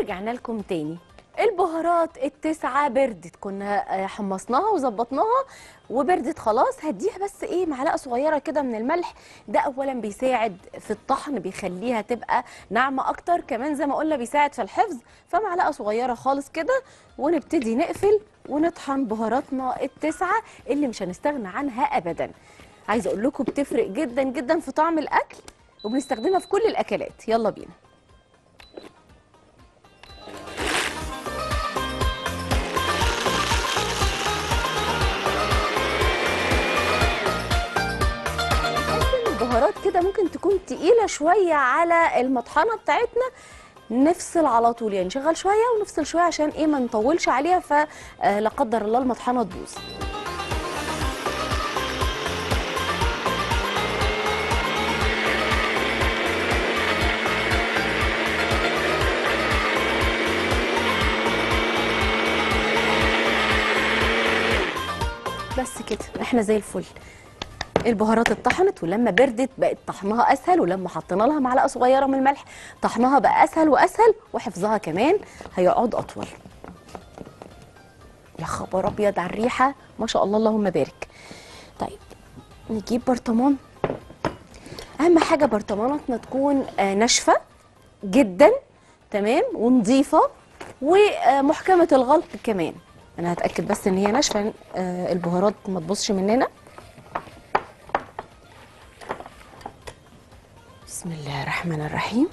ورجعنا لكم تاني البهارات التسعة بردت كنا آه، حمصناها وظبطناها وبردت خلاص هديها بس ايه معلقة صغيرة كده من الملح ده اولا بيساعد في الطحن بيخليها تبقى ناعمة اكتر كمان زي ما قلنا بيساعد في الحفظ فمعلقة صغيرة خالص كده ونبتدي نقفل ونطحن بهاراتنا التسعة اللي مش هنستغنى عنها ابدا عايزة اقول لكم بتفرق جدا جدا في طعم الاكل وبنستخدمها في كل الاكلات يلا بينا بحس إن البهارات كده ممكن تكون تقيلة شوية على المطحنة بتاعتنا نفصل على طول يعني نشغل شوية ونفصل شوية عشان ايه ما نطولش عليها فلا قدر الله المطحنة تبوظ بس كده احنا زي الفل البهارات اتطحنت ولما بردت بقت طحنها اسهل ولما حطينا لها معلقه صغيره من الملح طحنها بقى اسهل واسهل وحفظها كمان هيقعد اطول يا خبر ابيض على الريحه ما شاء الله اللهم بارك طيب نجيب برطمان اهم حاجه برطماناتنا تكون آه، ناشفه جدا تمام ونظيفه ومحكمه الغلق كمان انا هتاكد بس ان هي ناشفه آه، البهارات ما تبصش مننا بسم الله الرحمن الرحيم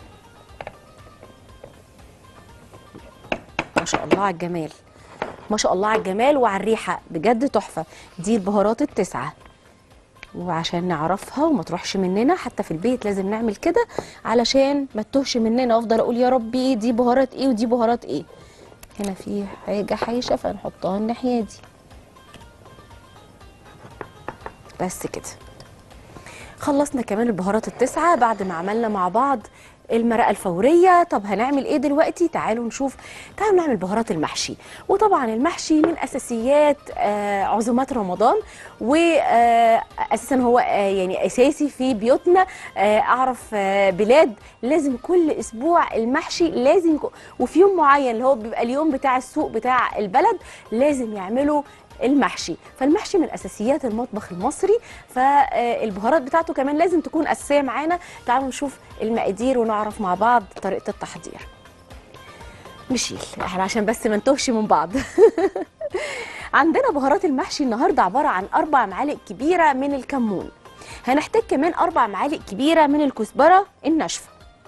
ما شاء الله على الجمال ما شاء الله على الجمال وعلى الريحه بجد تحفه دي البهارات التسعه وعشان نعرفها وما تروحش مننا حتى في البيت لازم نعمل كده علشان ما تتوهش مننا وافضل اقول يا ربي دي بهارات ايه ودي بهارات ايه هنا في حاجه حايشه فنحطها الناحيه دي بس كده خلصنا كمان البهارات التسعة بعد ما عملنا مع بعض المرقة الفورية طب هنعمل ايه دلوقتي تعالوا نشوف تعالوا نعمل بهارات المحشي وطبعا المحشي من اساسيات آه عزومات رمضان واساسا هو آه يعني اساسي في بيوتنا آه اعرف آه بلاد لازم كل اسبوع المحشي لازم يكون- وفي يوم معين اللي هو بيبقى اليوم بتاع السوق بتاع البلد لازم يعملوا المحشي فالمحشي من اساسيات المطبخ المصري فالبهارات بتاعته كمان لازم تكون اساسيه معانا تعالوا نشوف المقادير ونعرف مع بعض طريقه التحضير نشيل احنا عشان بس ما نتوهش من بعض عندنا بهارات المحشي النهارده عباره عن اربع معالق كبيره من الكمون هنحتاج كمان اربع معالق كبيره من الكزبره الناشفه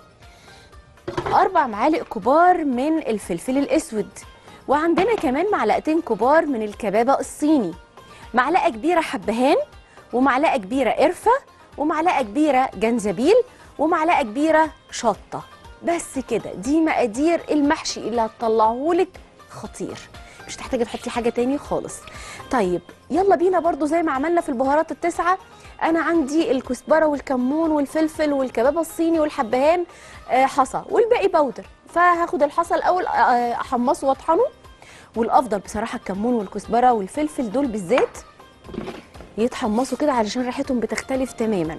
أربع معالق كبار من الفلفل الأسود وعندنا كمان معلقتين كبار من الكبابة الصيني معلقة كبيرة حبهان ومعلقة كبيرة قرفة ومعلقة كبيرة جنزبيل ومعلقة كبيرة شطة بس كده دي مقادير المحشي اللي هتطلعهولك خطير مش تحتاجي تحطي حاجة تاني خالص طيب يلا بينا برضو زي ما عملنا في البهارات التسعة أنا عندي الكزبرة والكمون والفلفل والكبابة الصيني والحبهان آه، حصى والباقي بودر فهاخد الحصى الأول آه، أحمصه وأطحنه والأفضل بصراحة الكمون والكزبرة والفلفل دول بالذات يتحمصوا كده علشان ريحتهم بتختلف تماما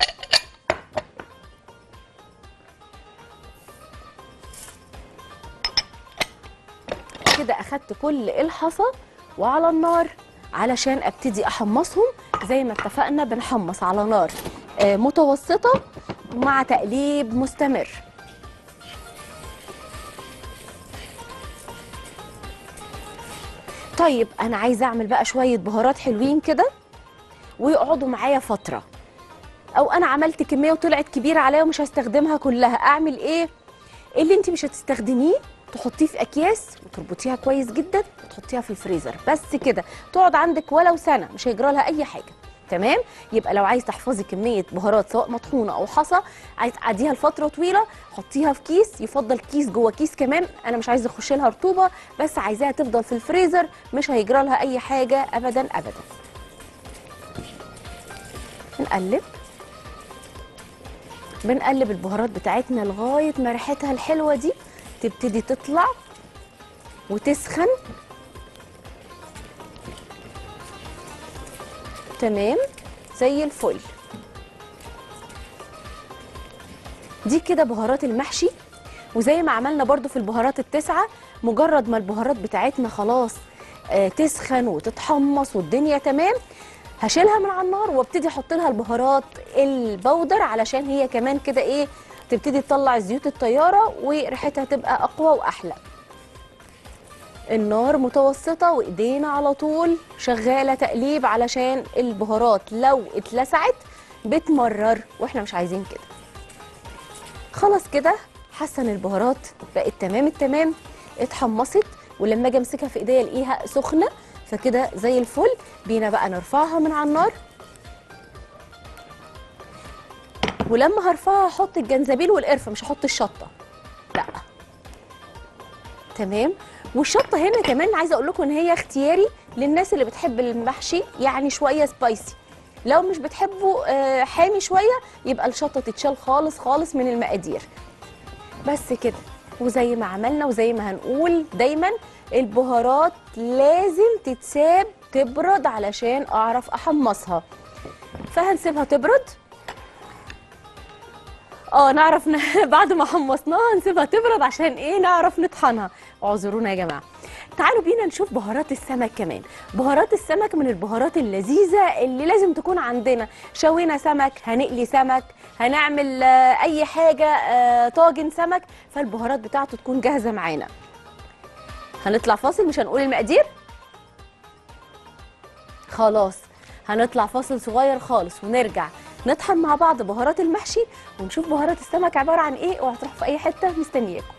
كده اخدت كل الحصى وعلى النار علشان ابتدي احمصهم زي ما اتفقنا بنحمص على نار آه، متوسطه مع تقليب مستمر طيب انا عايزه اعمل بقى شويه بهارات حلوين كده ويقعدوا معايا فتره او انا عملت كميه وطلعت كبيره عليا ومش هستخدمها كلها اعمل ايه اللي انت مش هتستخدميه تحطيه في اكياس وتربطيها كويس جدا وتحطيها في الفريزر بس كده تقعد عندك ولو سنه مش هيجرى لها اي حاجه تمام يبقى لو عايز تحفظي كميه بهارات سواء مطحونه او حصى عايز تعديها لفتره طويله حطيها في كيس يفضل كيس جوه كيس كمان انا مش عايزه اخش لها رطوبه بس عايزاها تفضل في الفريزر مش هيجرى لها اي حاجه ابدا ابدا نقلب بنقلب البهارات بتاعتنا لغايه ما ريحتها الحلوه دي تبتدي تطلع وتسخن تمام زي الفل دي كده بهارات المحشي وزي ما عملنا برضو في البهارات التسعه مجرد ما البهارات بتاعتنا خلاص آه، تسخن وتتحمص والدنيا تمام هشيلها من على النار وابتدي احط لها البهارات البودر علشان هي كمان كده ايه تبتدي تطلع زيوت الطياره وريحتها تبقى اقوى واحلى النار متوسطه وايدينا على طول شغاله تقليب علشان البهارات لو اتلسعت بتمرر واحنا مش عايزين كده خلاص كده حاسه ان البهارات بقت تمام التمام اتحمصت ولما اجي امسكها في ايديا الاقيها سخنه فكده زي الفل بينا بقى نرفعها من على النار ولما هرفعها احط الجنزبيل والقرفه مش هحط الشطه لا تمام والشطه هنا كمان عايزه اقول لكم ان هي اختياري للناس اللي بتحب المحشي يعني شويه سبايسي لو مش بتحبوا آه، حامي شويه يبقى الشطه تتشال خالص خالص من المقادير بس كده وزي ما عملنا وزي ما هنقول دايما البهارات لازم تتساب تبرد علشان اعرف احمصها فهنسيبها تبرد اه نعرف ن... بعد ما حمصناها نسيبها تبرد عشان ايه نعرف نطحنها اعذرونا يا جماعه تعالوا بينا نشوف بهارات السمك كمان بهارات السمك من البهارات اللذيذه اللي لازم تكون عندنا شوينا سمك هنقلي سمك هنعمل آه، اي حاجه آه، طاجن سمك فالبهارات بتاعته تكون جاهزه معانا هنطلع فاصل مش هنقول المقادير خلاص هنطلع فاصل صغير خالص ونرجع نطحن مع بعض بهارات المحشي ونشوف بهارات السمك عباره عن ايه وهتروح في اي حته مستنياكم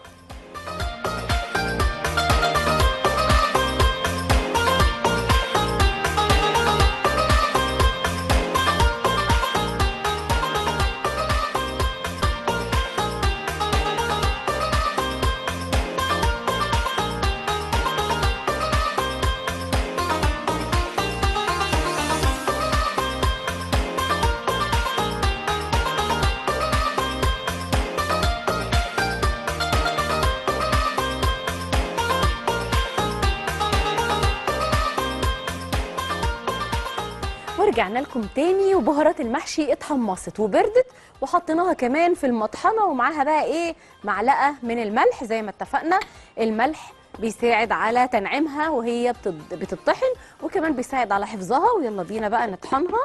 ورجعنا لكم تاني وبهارات المحشي اتحمصت وبردت وحطيناها كمان في المطحنه ومعاها بقى ايه معلقه من الملح زي ما اتفقنا الملح بيساعد على تنعيمها وهي بتض- بتطحن وكمان بيساعد على حفظها ويلا بينا بقى نطحنها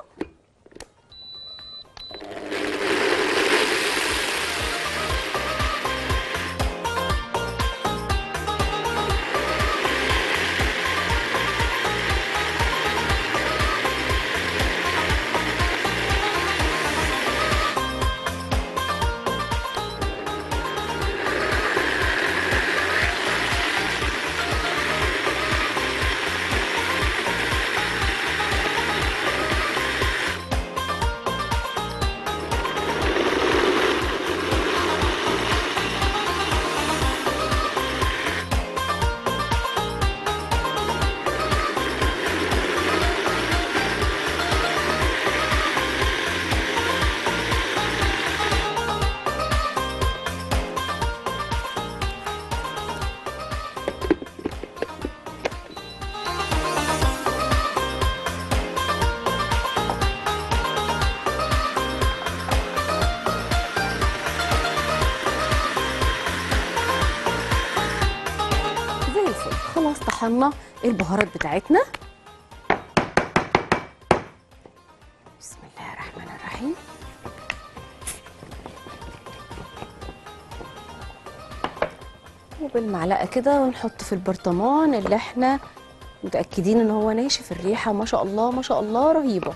زي الفل خلاص طحنا البهارات بتاعتنا بسم الله الرحمن الرحيم وبالمعلقه كده ونحط في البرطمان اللي احنا متاكدين ان هو ناشف الريحه ما شاء الله ما شاء الله رهيبه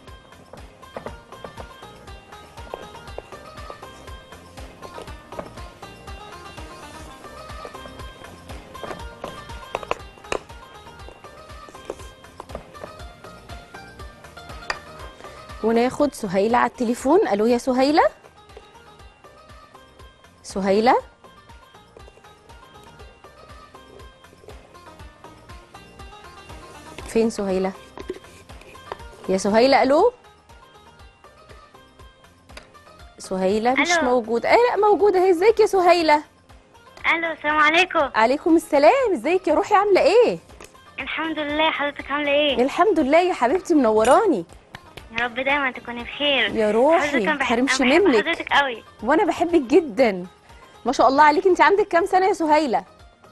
وناخد سهيلة على التليفون الو يا سهيلة سهيلة فين سهيلة يا سهيلة الو سهيلة مش ألو. موجودة ايه لا موجودة اهي ازيك يا سهيلة الو السلام عليكم عليكم السلام ازيك يا روحي عاملة ايه الحمد لله حضرتك عامله ايه الحمد لله يا حبيبتي منوراني يا رب دايما تكوني بخير يا روحي حضرتك أنا بحب- محرمش أنا بحب منك حضرتك قوي وانا بحبك جدا ما شاء الله عليك انت عندك كام سنه يا سهيله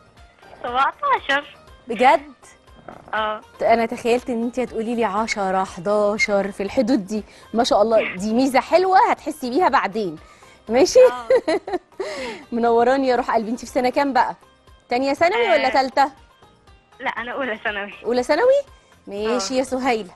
17 بجد اه انا تخيلت ان انت هتقولي لي 10 11 في الحدود دي ما شاء الله دي ميزه حلوه هتحسي بيها بعدين ماشي اه منوراني يا روح قلبي انت في سنه كام بقى تانية ثانوي ولا آه. تالتة لا انا اولى ثانوي اولى ثانوي ماشي آه. يا سهيله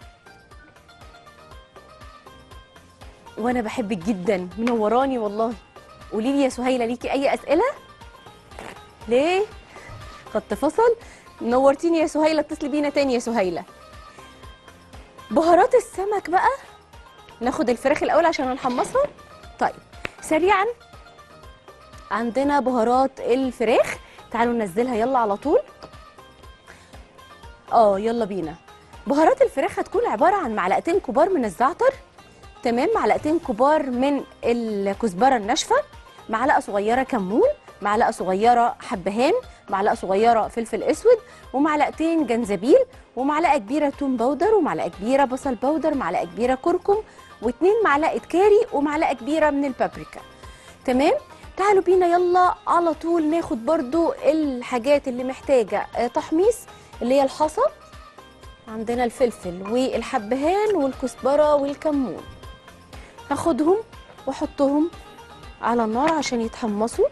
وانا بحبك جدا منوراني والله قولي لي يا سهيله ليكي اي اسئله ليه خط فصل نورتيني يا سهيله اتصلي بينا تاني يا سهيله بهارات السمك بقى ناخد الفراخ الاول عشان نحمصها طيب سريعا عندنا بهارات الفراخ تعالوا ننزلها يلا على طول اه يلا بينا بهارات الفراخ هتكون عباره عن معلقتين كبار من الزعتر تمام معلقتين كبار من الكزبره الناشفه معلقه صغيره كمون معلقه صغيره حبهان معلقه صغيره فلفل اسود ومعلقتين جنزبيل ومعلقه كبيره توم باودر ومعلقه كبيره بصل باودر معلقه كبيره كركم واتنين معلقه كاري ومعلقه كبيره من البابريكا تمام تعالوا بينا يلا على طول ناخد برضو الحاجات اللي محتاجه آه، تحميص اللي هي الحصى عندنا الفلفل والحبهان والكزبره والكمون هاخدهم واحطهم على النار عشان يتحمصوا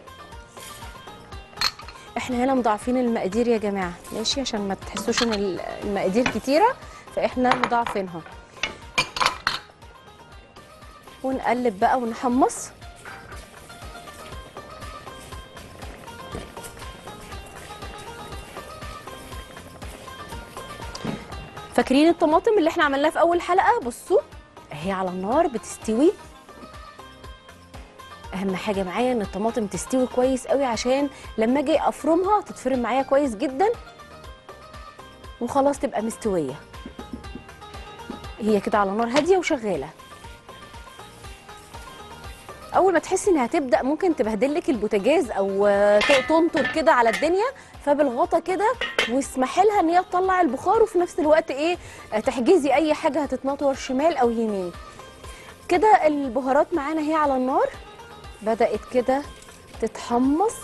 احنا هنا مضاعفين المقادير يا جماعه ماشي عشان ما تحسوش ان ال- المقادير كتيره فاحنا مضاعفينها ونقلب بقى ونحمص فاكرين الطماطم اللي احنا عملناها في اول حلقه بصوا اهي على النار بتستوي اهم حاجه معايا ان الطماطم تستوي كويس قوي عشان لما اجي افرمها تتفرم معايا كويس جدا وخلاص تبقى مستويه هي كده على نار هاديه وشغاله اول ما تحسي انها هتبدا ممكن تبهدلك البوتاجاز او آه، ت- تنطر كده على الدنيا فبالغطا كده واسمحي لها ان هي تطلع البخار وفي نفس الوقت ايه آه، تحجزي اي حاجه هتتنطور شمال او يمين كده البهارات معانا هي على النار بدات كده تتحمص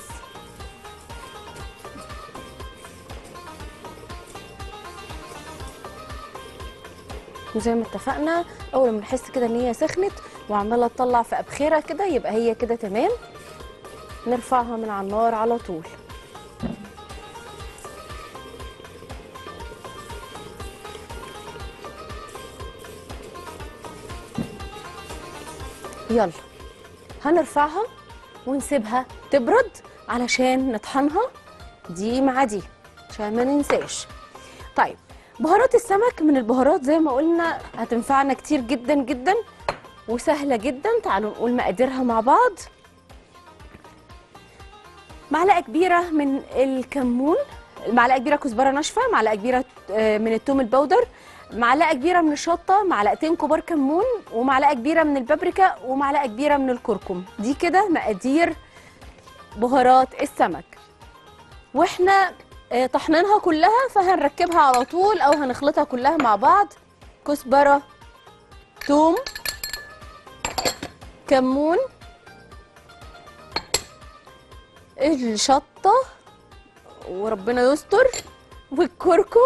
وزي ما اتفقنا اول ما نحس كده ان هي سخنت وعماله تطلع في ابخره كده يبقى هي كده تمام نرفعها من على النار على طول يلا هنرفعها ونسيبها تبرد علشان نطحنها دي مع دي عشان ما ننساش طيب بهارات السمك من البهارات زي ما قلنا هتنفعنا كتير جدا جدا وسهله جدا تعالوا نقول مقاديرها مع بعض معلقه كبيره من الكمون معلقه كبيره كزبره ناشفه معلقه كبيره آه، من التوم البودر معلقه كبيره من الشطه معلقتين كبار كمون ومعلقه كبيره من البابريكا ومعلقه كبيره من الكركم دي كده مقادير بهارات السمك واحنا آه، طحنينها كلها فهنركبها على طول او هنخلطها كلها مع بعض كزبره توم كمون الشطه وربنا يستر والكركم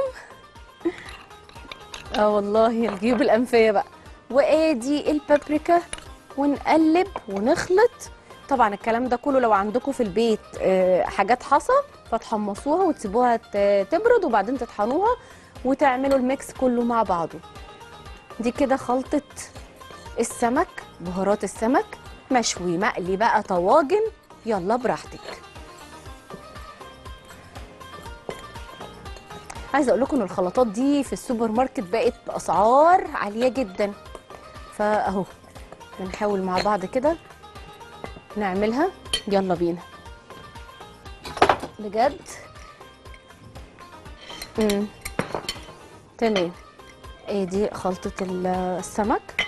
اه والله الجيوب الانفيه بقى وادي البابريكا ونقلب ونخلط طبعا الكلام ده كله لو عندكم في البيت آه، حاجات حصى فتحمصوها وتسيبوها ت- تبرد وبعدين تطحنوها وتعملوا الميكس كله مع بعضه دي كده خلطة السمك بهارات السمك مشوي مقلي بقى طواجن يلا براحتك عايزه اقول لكم ان الخلطات دي في السوبر ماركت بقت باسعار عاليه جدا فاهو بنحاول مع بعض كده نعملها يلا بينا بجد امم تمام ايه دي خلطه ال- السمك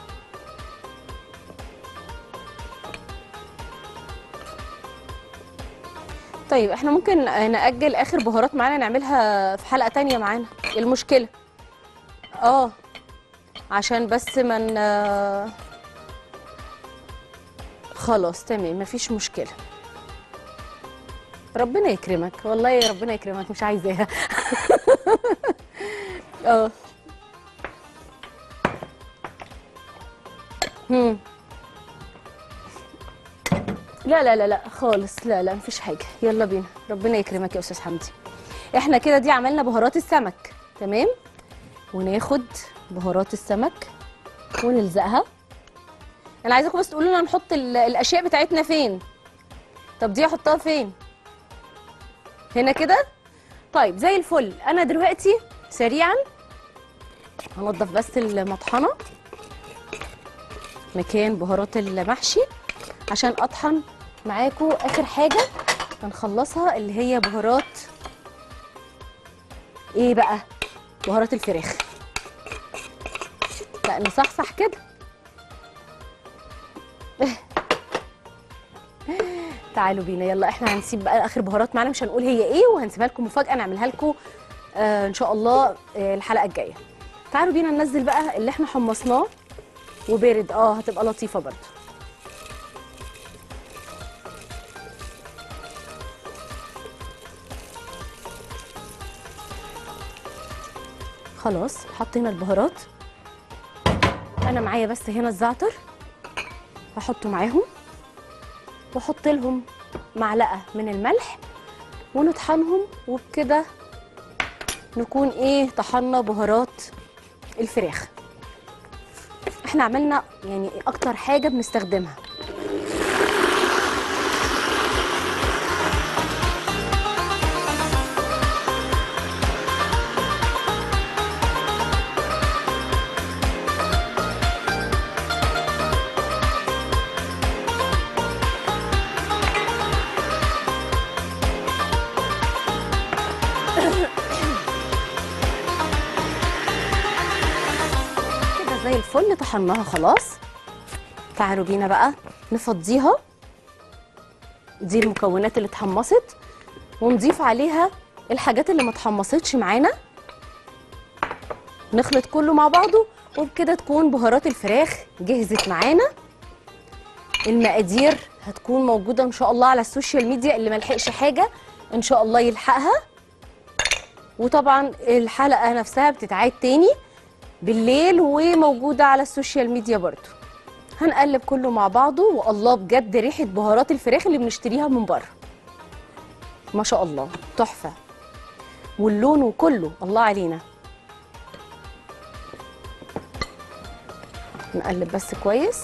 طيب احنا ممكن نأجل اخر بهارات معانا نعملها في حلقة تانية معانا ايه المشكلة اه عشان بس من خلاص تمام مفيش مشكلة ربنا يكرمك والله ربنا يكرمك مش عايزاها اه هم. لا لا لا لا خالص لا لا مفيش حاجه يلا بينا ربنا يكرمك يا استاذ حمدي احنا كده دي عملنا بهارات السمك تمام وناخد بهارات السمك ونلزقها انا عايزاكم بس تقولوا لنا نحط ال- الاشياء بتاعتنا فين طب دي احطها فين هنا كده طيب زي الفل انا دلوقتي سريعا هنضف بس المطحنه مكان بهارات المحشي عشان اطحن معاكم اخر حاجه هنخلصها اللي هي بهارات ايه بقى بهارات الفراخ لا نصحصح كده تعالوا بينا يلا احنا هنسيب بقى اخر بهارات معانا مش هنقول هي ايه وهنسيبها لكم مفاجاه نعملها لكم آه ان شاء الله آه الحلقه الجايه تعالوا بينا ننزل بقى اللي احنا حمصناه وبارد اه هتبقى لطيفه برضه خلاص حطينا البهارات انا معايا بس هنا الزعتر هحطه معاهم واحط لهم معلقه من الملح ونطحنهم وبكده نكون ايه طحنا بهارات الفراخ احنا عملنا يعني اكتر حاجه بنستخدمها كده زي الفل طحناها خلاص تعالوا بينا بقى نفضيها دي المكونات اللي اتحمصت ونضيف عليها الحاجات اللي ما اتحمصتش معانا نخلط كله مع بعضه وبكده تكون بهارات الفراخ جهزت معانا المقادير هتكون موجوده ان شاء الله على السوشيال ميديا اللي ملحقش حاجه ان شاء الله يلحقها وطبعا الحلقه نفسها بتتعاد تاني بالليل وموجوده على السوشيال ميديا برضو هنقلب كله مع بعضه والله بجد ريحه بهارات الفراخ اللي بنشتريها من بره ما شاء الله تحفه واللون وكله الله علينا نقلب بس كويس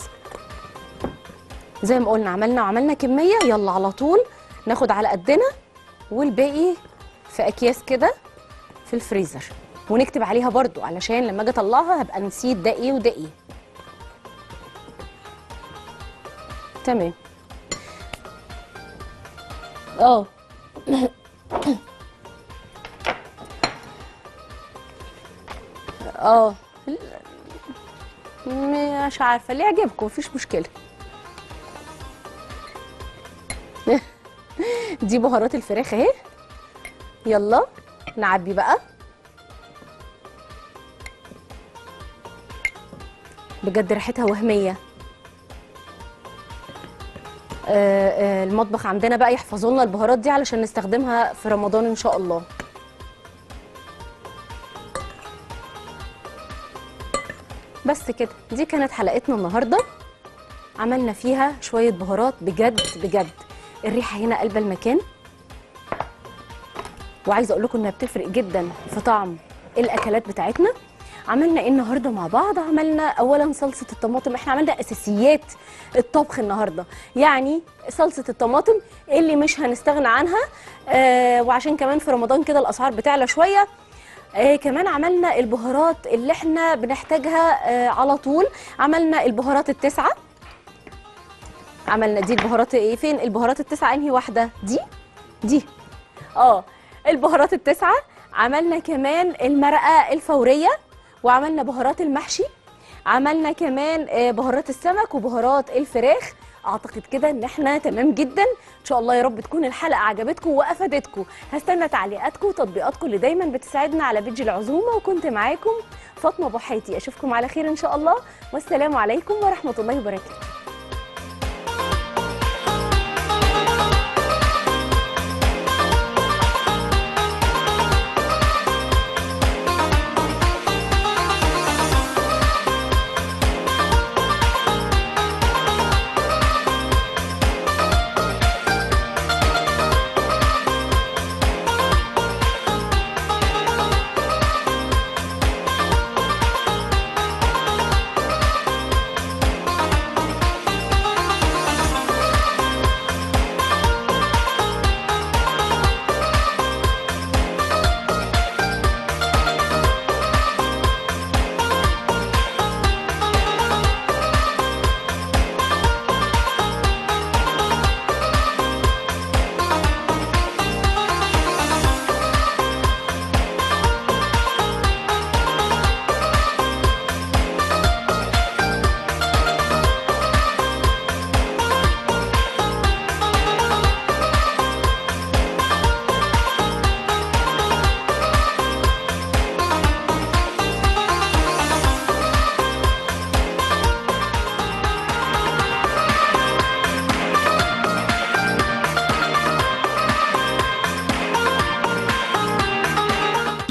زي ما قلنا عملنا وعملنا كميه يلا على طول ناخد على قدنا والباقي في اكياس كده في الفريزر ونكتب عليها برضو علشان لما اجي اطلعها هبقى نسيت ده ايه وده ايه تمام اه اه مش عارفه اللي يعجبكم مفيش مشكله دي بهارات الفراخ اهي يلا نعبي بقى بجد ريحتها وهميه آه، آه، المطبخ عندنا بقى يحفظوا لنا البهارات دي علشان نستخدمها في رمضان ان شاء الله بس كده دي كانت حلقتنا النهارده عملنا فيها شويه بهارات بجد بجد الريحه هنا قلب المكان وعايزه اقول لكم انها بتفرق جدا في طعم الاكلات بتاعتنا عملنا ايه النهارده مع بعض عملنا اولا صلصه الطماطم احنا عملنا اساسيات الطبخ النهارده يعني صلصه الطماطم اللي مش هنستغنى عنها آه وعشان كمان في رمضان كده الاسعار بتعلى شويه آه كمان عملنا البهارات اللي احنا بنحتاجها آه على طول عملنا البهارات التسعه عملنا دي البهارات ايه فين البهارات التسعه انهي واحده دي دي اه البهارات التسعه عملنا كمان المرقه الفوريه وعملنا بهارات المحشي عملنا كمان آه، بهارات السمك وبهارات الفراخ اعتقد كده ان احنا تمام جدا ان شاء الله يا رب تكون الحلقه عجبتكم وافادتكم هستنى تعليقاتكم وتطبيقاتكم اللي دايما بتساعدنا على بيج العزومه وكنت معاكم فاطمه بوحيتي اشوفكم على خير ان شاء الله والسلام عليكم ورحمه الله وبركاته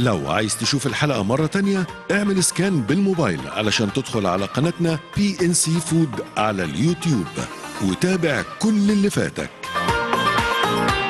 لو عايز تشوف الحلقة مرة تانية اعمل سكان بالموبايل علشان تدخل على قناتنا بي ان سي فود على اليوتيوب وتابع كل اللي فاتك